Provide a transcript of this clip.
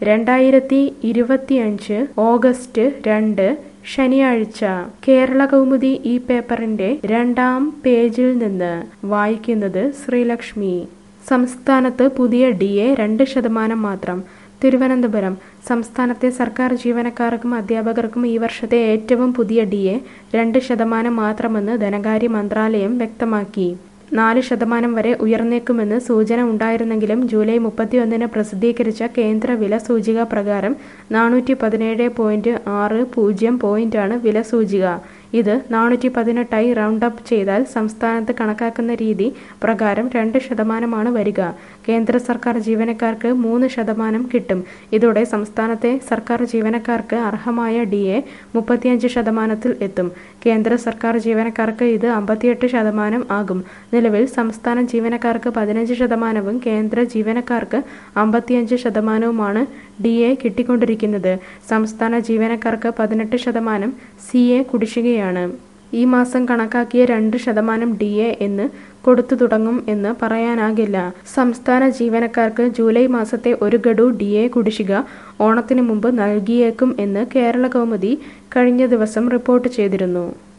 രണ്ടായിരത്തി ഇരുപത്തിയഞ്ച് ഓഗസ്റ്റ് രണ്ട് ശനിയാഴ്ച കേരള കൗമുദി ഈ പേപ്പറിന്റെ രണ്ടാം പേജിൽ നിന്ന് വായിക്കുന്നത് ശ്രീലക്ഷ്മി സംസ്ഥാനത്ത് പുതിയ ഡി എ രണ്ട് ശതമാനം മാത്രം തിരുവനന്തപുരം സംസ്ഥാനത്തെ സർക്കാർ ജീവനക്കാർക്കും അധ്യാപകർക്കും ഈ വർഷത്തെ ഏറ്റവും പുതിയ ഡി എ രണ്ട് ശതമാനം മാത്രമെന്ന് ധനകാര്യ മന്ത്രാലയം വ്യക്തമാക്കി നാല് ശതമാനം വരെ ഉയർന്നേക്കുമെന്ന് സൂചന ഉണ്ടായിരുന്നെങ്കിലും ജൂലൈ മുപ്പത്തിയൊന്നിന് പ്രസിദ്ധീകരിച്ച കേന്ദ്ര വില സൂചിക പ്രകാരം നാനൂറ്റി പതിനേഴ് പോയിന്റ് ആറ് പൂജ്യം പോയിന്റാണ് വില സൂചിക ഇത് നാനൂറ്റി പതിനെട്ടായി റൗണ്ട് അപ്പ് ചെയ്താൽ സംസ്ഥാനത്ത് കണക്കാക്കുന്ന രീതി പ്രകാരം രണ്ട് ശതമാനമാണ് വരിക കേന്ദ്ര സർക്കാർ ജീവനക്കാർക്ക് മൂന്ന് ശതമാനം കിട്ടും ഇതോടെ സംസ്ഥാനത്തെ സർക്കാർ ജീവനക്കാർക്ക് അർഹമായ ഡി എ മുപ്പത്തിയഞ്ച് ശതമാനത്തിൽ എത്തും കേന്ദ്ര സർക്കാർ ജീവനക്കാർക്ക് ഇത് അമ്പത്തിയെട്ട് ശതമാനം ആകും നിലവിൽ സംസ്ഥാന ജീവനക്കാർക്ക് പതിനഞ്ച് ശതമാനവും കേന്ദ്ര ജീവനക്കാർക്ക് അമ്പത്തിയഞ്ച് ശതമാനവുമാണ് ഡി എ കിട്ടിക്കൊണ്ടിരിക്കുന്നത് സംസ്ഥാന ജീവനക്കാർക്ക് പതിനെട്ട് ശതമാനം സി എ കുടിശ്ശികയാണ് ഈ മാസം കണക്കാക്കിയ രണ്ട് ശതമാനം ഡി എ എന്ന് കൊടുത്തു തുടങ്ങും എന്ന് പറയാനാകില്ല സംസ്ഥാന ജീവനക്കാർക്ക് ജൂലൈ മാസത്തെ ഒരു ഗഡു ഡി എ കുടിശ്ശിക ഓണത്തിന് മുമ്പ് നൽകിയേക്കും എന്ന് കേരള കൗമുദി കഴിഞ്ഞ ദിവസം റിപ്പോർട്ട് ചെയ്തിരുന്നു